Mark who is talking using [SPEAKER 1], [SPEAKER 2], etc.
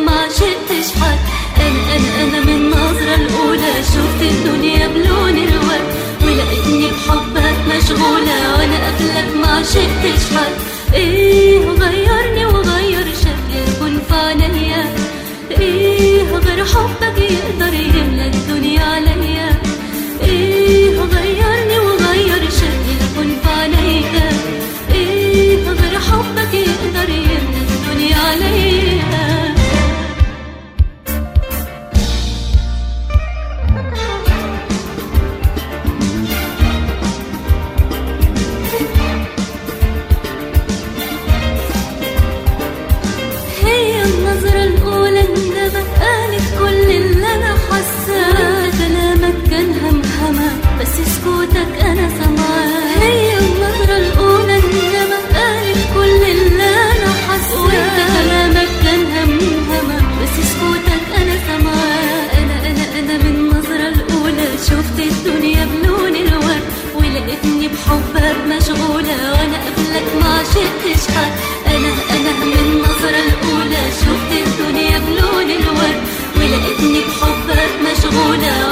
[SPEAKER 1] ما عشقتش حد انا انا انا من النظرة الاولى شفت الدنيا بلون الورد ولقيتني بحبك مشغولة وانا قبلك ما عشقتش حد ايه غيرني وغير شكلي الكون في عينيا ايه غير حبك يقدر يملى الدنيا عليا ايه غيرني وغير شكلي الكون في عينيا ايه غير حبك يقدر يملى الدنيا عليا هي النظرة الأولى اندبت قالت كل اللي أنا حاساه كلامك كان همهمة بس سكوتك أنا سامعاه هي النظرة الأولى اندبت قالت كل اللي أنا حاساه وأنت كلامك كان همهمة بس سكوتك أنا سامعاه أنا أنا أنا من النظرة الأولى شفت الدنيا بلون الورد ولقيتني بحبك مشغولة وأنا قبلك ما عشقتش حد أنا أنا من النظرة الأولى شفت الدنيا بلون الورد ولقيتني بحبك مشغولة